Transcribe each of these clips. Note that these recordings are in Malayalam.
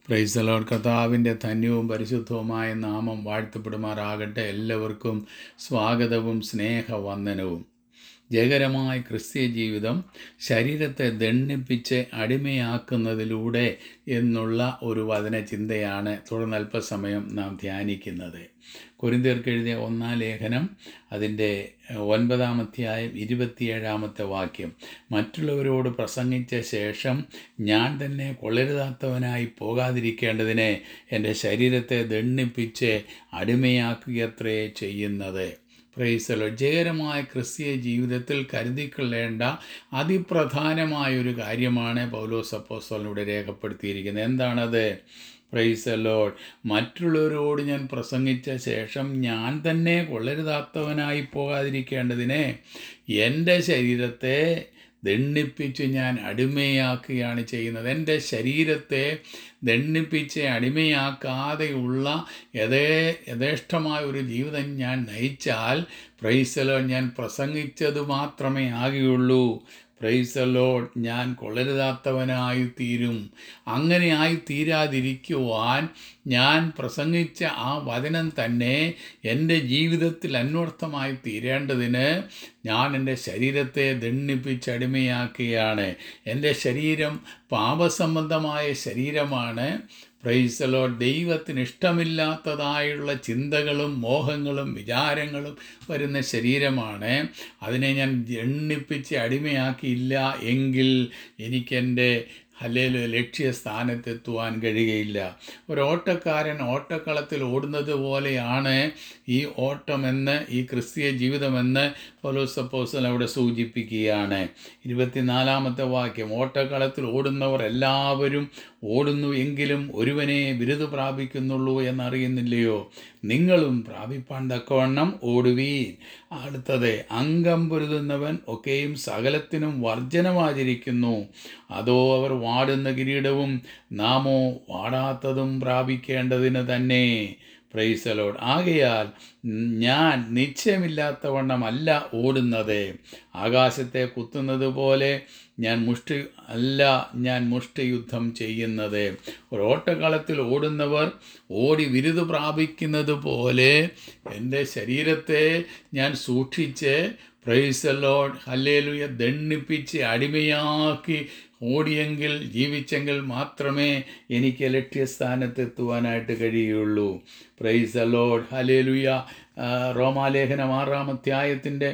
പ്രൈസലോൺ കർത്താവിൻ്റെ ധന്യവും പരിശുദ്ധവുമായ നാമം വാഴ്ത്തപ്പെടുമാറാകട്ടെ എല്ലാവർക്കും സ്വാഗതവും സ്നേഹവന്ദനവും ജയകരമായ ക്രിസ്തീയ ജീവിതം ശരീരത്തെ ദണ്ണിപ്പിച്ച് അടിമയാക്കുന്നതിലൂടെ എന്നുള്ള ഒരു വചന ചിന്തയാണ് തുടർന്ന് അല്പസമയം നാം ധ്യാനിക്കുന്നത് കുരിന്തിയർക്ക് എഴുതിയ ഒന്നാം ലേഖനം അതിൻ്റെ ഒൻപതാമധ്യായം ഇരുപത്തിയേഴാമത്തെ വാക്യം മറ്റുള്ളവരോട് പ്രസംഗിച്ച ശേഷം ഞാൻ തന്നെ കൊള്ളരുതാത്തവനായി പോകാതിരിക്കേണ്ടതിന് എൻ്റെ ശരീരത്തെ ദണ്ണിപ്പിച്ച് അടിമയാക്കുകയത്രേ ചെയ്യുന്നത് പ്രൈസലോ ജയകരമായ ക്രിസ്തീയ ജീവിതത്തിൽ കരുതിക്കൊള്ളേണ്ട അതിപ്രധാനമായൊരു കാര്യമാണ് പൗലോസ് അപ്പോസ്തലനിലൂടെ രേഖപ്പെടുത്തിയിരിക്കുന്നത് എന്താണത് പ്രൈസ് ലോഡ് മറ്റുള്ളവരോട് ഞാൻ പ്രസംഗിച്ച ശേഷം ഞാൻ തന്നെ കൊള്ളരുതാത്തവനായി പോകാതിരിക്കേണ്ടതിന് എൻ്റെ ശരീരത്തെ ദണ്ണിപ്പിച്ച് ഞാൻ അടിമയാക്കുകയാണ് ചെയ്യുന്നത് എൻ്റെ ശരീരത്തെ ദണ്ണിപ്പിച്ച് അടിമയാക്കാതെയുള്ള യഥേ യഥേഷ്ടമായ ഒരു ജീവിതം ഞാൻ നയിച്ചാൽ പ്രൈസലോ ഞാൻ പ്രസംഗിച്ചത് മാത്രമേ ആകുകയുള്ളൂ പ്രൈസലോ ഞാൻ കൊള്ളരുതാത്തവനായി തീരും അങ്ങനെ ആയി തീരാതിരിക്കുവാൻ ഞാൻ പ്രസംഗിച്ച ആ വചനം തന്നെ എൻ്റെ ജീവിതത്തിൽ അന്വർത്ഥമായി തീരേണ്ടതിന് ഞാൻ എൻ്റെ ശരീരത്തെ ദണ്ണിപ്പിച്ചടിമയാക്കുകയാണ് എൻ്റെ ശരീരം പാപസംബന്ധമായ ശരീരമാണ് പ്രൈസലോ ദൈവത്തിന് ഇഷ്ടമില്ലാത്തതായുള്ള ചിന്തകളും മോഹങ്ങളും വിചാരങ്ങളും വരുന്ന ശരീരമാണ് അതിനെ ഞാൻ എണ്ണിപ്പിച്ച് അടിമയാക്കിയില്ല എങ്കിൽ എനിക്കെൻ്റെ അല്ലെങ്കിൽ ലക്ഷ്യസ്ഥാനത്തെത്തുവാൻ കഴിയുകയില്ല ഒരു ഓട്ടക്കാരൻ ഓട്ടക്കളത്തിൽ ഓടുന്നത് പോലെയാണ് ഈ ഓട്ടമെന്ന് ഈ ക്രിസ്തീയ ജീവിതമെന്ന് പൗലോസപ്പോസൽ അവിടെ സൂചിപ്പിക്കുകയാണ് ഇരുപത്തിനാലാമത്തെ വാക്യം ഓട്ടക്കളത്തിൽ ഓടുന്നവർ എല്ലാവരും ഓടുന്നു എങ്കിലും ഒരുവനെ ബിരുദ പ്രാപിക്കുന്നുള്ളൂ എന്നറിയുന്നില്ലയോ നിങ്ങളും പ്രാപിപ്പാൻ തക്കവണ്ണം ഓടുവീൻ അടുത്തത് അംഗം പൊരുതുന്നവൻ ഒക്കെയും സകലത്തിനും വർജനമാചരിക്കുന്നു അതോ അവർ വാടുന്ന കിരീടവും നാമോ വാടാത്തതും പ്രാപിക്കേണ്ടതിന് തന്നെ പ്രൈസലോഡ് ആകയാൽ ഞാൻ നിശ്ചയമില്ലാത്തവണ്ണമല്ല ഓടുന്നത് ആകാശത്തെ കുത്തുന്നത് പോലെ ഞാൻ മുഷ്ടി അല്ല ഞാൻ മുഷ്ടിയുദ്ധം ചെയ്യുന്നത് ഒരു ഓട്ടക്കളത്തിൽ ഓടുന്നവർ ഓടി വിരുദ് പ്രാപിക്കുന്നത് പോലെ എൻ്റെ ശരീരത്തെ ഞാൻ സൂക്ഷിച്ച് പ്രൈസലോഡ് ഹല്ലേലുയ ദണ്ണിപ്പിച്ച് അടിമയാക്കി ഓടിയെങ്കിൽ ജീവിച്ചെങ്കിൽ മാത്രമേ എനിക്ക് ലക്ഷ്യസ്ഥാനത്തെത്തുവാനായിട്ട് കഴിയുള്ളൂ പ്രൈസ് അലോഡ് ഹലേലുയ റോമാലേഖനം ആറാം അധ്യായത്തിൻ്റെ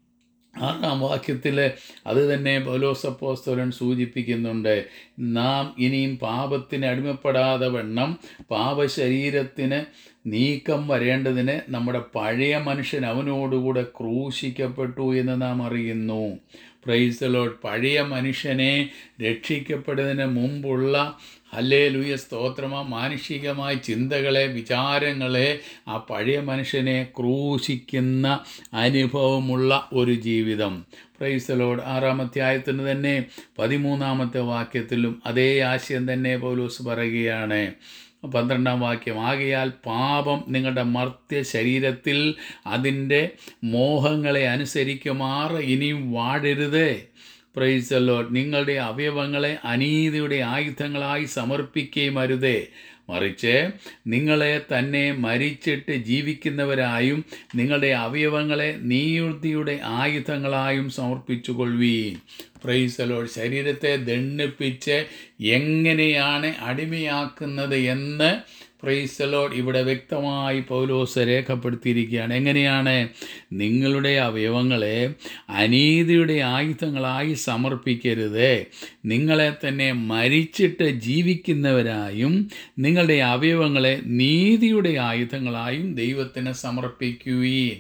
ആറാം വാക്യത്തിൽ അത് തന്നെ പൗലോസപ്പോസ്തോലൻ സൂചിപ്പിക്കുന്നുണ്ട് നാം ഇനിയും പാപത്തിന് അടിമപ്പെടാതെ വണ്ണം പാപശരീരത്തിന് നീക്കം വരേണ്ടതിന് നമ്മുടെ പഴയ മനുഷ്യൻ അവനോടുകൂടെ ക്രൂശിക്കപ്പെട്ടു എന്ന് നാം അറിയുന്നു പ്രൈസലോട്ട് പഴയ മനുഷ്യനെ രക്ഷിക്കപ്പെടുന്നതിന് മുമ്പുള്ള ഹല്ലേ ലൂയ സ്തോത്രമ മാനുഷികമായ ചിന്തകളെ വിചാരങ്ങളെ ആ പഴയ മനുഷ്യനെ ക്രൂശിക്കുന്ന അനുഭവമുള്ള ഒരു ജീവിതം പ്രൈസലോട് ആറാമധ്യായത്തിന് തന്നെ പതിമൂന്നാമത്തെ വാക്യത്തിലും അതേ ആശയം തന്നെ പൗലോസ് പറയുകയാണ് പന്ത്രണ്ടാം വാക്യം ആകയാൽ പാപം നിങ്ങളുടെ മർത്യ ശരീരത്തിൽ അതിൻ്റെ മോഹങ്ങളെ അനുസരിക്കുമാറ് ഇനിയും വാഴരുത് പ്രൈസല്ലോ നിങ്ങളുടെ അവയവങ്ങളെ അനീതിയുടെ ആയുധങ്ങളായി സമർപ്പിക്കുകയും അരുതേ മറിച്ച് നിങ്ങളെ തന്നെ മരിച്ചിട്ട് ജീവിക്കുന്നവരായും നിങ്ങളുടെ അവയവങ്ങളെ നീതിയുടെ ആയുധങ്ങളായും സമർപ്പിച്ചുകൊള്ളുവീൻ പ്രൈസലോ ശരീരത്തെ ദണ്ണിപ്പിച്ച് എങ്ങനെയാണ് അടിമയാക്കുന്നത് എന്ന് പ്രൈസലോഡ് ഇവിടെ വ്യക്തമായി പൗലോസ് രേഖപ്പെടുത്തിയിരിക്കുകയാണ് എങ്ങനെയാണ് നിങ്ങളുടെ അവയവങ്ങളെ അനീതിയുടെ ആയുധങ്ങളായി സമർപ്പിക്കരുത് നിങ്ങളെ തന്നെ മരിച്ചിട്ട് ജീവിക്കുന്നവരായും നിങ്ങളുടെ അവയവങ്ങളെ നീതിയുടെ ആയുധങ്ങളായും ദൈവത്തിന് സമർപ്പിക്കുകയും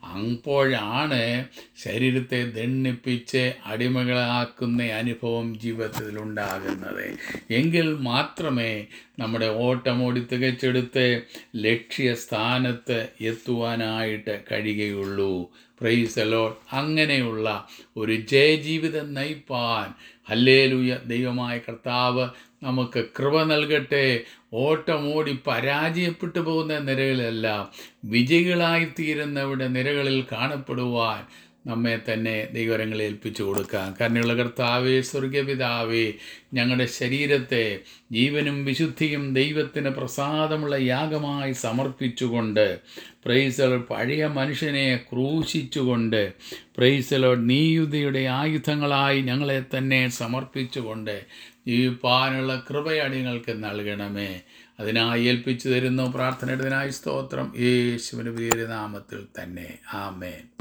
അപ്പോഴാണ് ശരീരത്തെ ദണ്ണിപ്പിച്ച് അടിമകളാക്കുന്ന അനുഭവം ജീവിതത്തിൽ ഉണ്ടാകുന്നത് എങ്കിൽ മാത്രമേ നമ്മുടെ ഓട്ടമോടി തികച്ചെടുത്ത് ലക്ഷ്യസ്ഥാനത്ത് എത്തുവാനായിട്ട് കഴിയുകയുള്ളൂ പ്രൈസലോ അങ്ങനെയുള്ള ഒരു ജയജീവിതം നയിപ്പാൻ ഹല്ലേലൂയ ദൈവമായ കർത്താവ് നമുക്ക് കൃപ നൽകട്ടെ ഓട്ടമോടി പരാജയപ്പെട്ടു പോകുന്ന നിരകളിലല്ല വിജയികളായിത്തീരുന്നവരുടെ നിരകളിൽ കാണപ്പെടുവാൻ നമ്മെ തന്നെ ദൈവരങ്ങളിൽ ഏൽപ്പിച്ചു കൊടുക്കാം കരുണയുള്ള കർത്താവേ സ്വർഗപിതാവേ ഞങ്ങളുടെ ശരീരത്തെ ജീവനും വിശുദ്ധിയും ദൈവത്തിന് പ്രസാദമുള്ള യാഗമായി സമർപ്പിച്ചുകൊണ്ട് പ്രൈസലോ പഴയ മനുഷ്യനെ ക്രൂശിച്ചുകൊണ്ട് പ്രൈസലോ നീയുതയുടെ ആയുധങ്ങളായി ഞങ്ങളെ തന്നെ സമർപ്പിച്ചുകൊണ്ട് ജീവിപ്പാനുള്ള കൃപയടിങ്ങൾക്ക് നൽകണമേ അതിനായി ഏൽപ്പിച്ചു തരുന്നു പ്രാർത്ഥനയുടേതിനായി സ്തോത്രം യേശുവിന് പേര് നാമത്തിൽ തന്നെ ആമേൻ